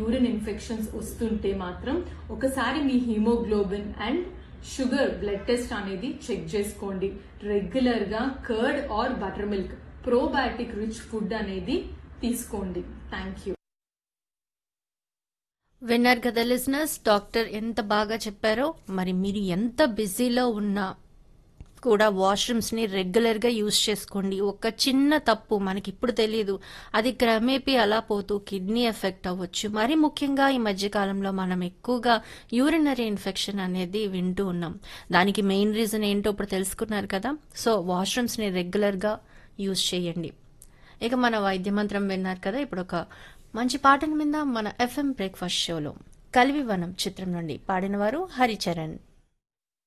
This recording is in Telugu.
యూరిన్ ఇన్ఫెక్షన్స్ వస్తుంటే మాత్రం ఒకసారి మీ haemoglobin and sugar blood test అనేది చెక్ చేసుకోండి రెగ్యులర్ గా curd or buttermilk probiotic rich food అనేది తీసుకోండి థ్యాంక్ యూ విన్నారు కదా లిజనర్స్ డాక్టర్ ఎంత బాగా చెప్పారో మరి మీరు ఎంత బిజీలో ఉన్నా కూడా వాష్రూమ్స్ని రెగ్యులర్గా యూజ్ చేసుకోండి ఒక చిన్న తప్పు మనకి ఇప్పుడు తెలియదు అది క్రమేపీ అలా పోతూ కిడ్నీ ఎఫెక్ట్ అవ్వచ్చు మరి ముఖ్యంగా ఈ మధ్యకాలంలో మనం ఎక్కువగా యూరినరీ ఇన్ఫెక్షన్ అనేది వింటూ ఉన్నాం దానికి మెయిన్ రీజన్ ఏంటో ఇప్పుడు తెలుసుకున్నారు కదా సో వాష్రూమ్స్ని రెగ్యులర్గా యూజ్ చేయండి ఇక మన వైద్య మంత్రం విన్నారు కదా ఇప్పుడు ఒక మంచి పాటను మీద మన ఎఫ్ఎం బ్రేక్ఫాస్ట్ షోలో కలివివనం చిత్రం నుండి పాడినవారు హరిచరణ్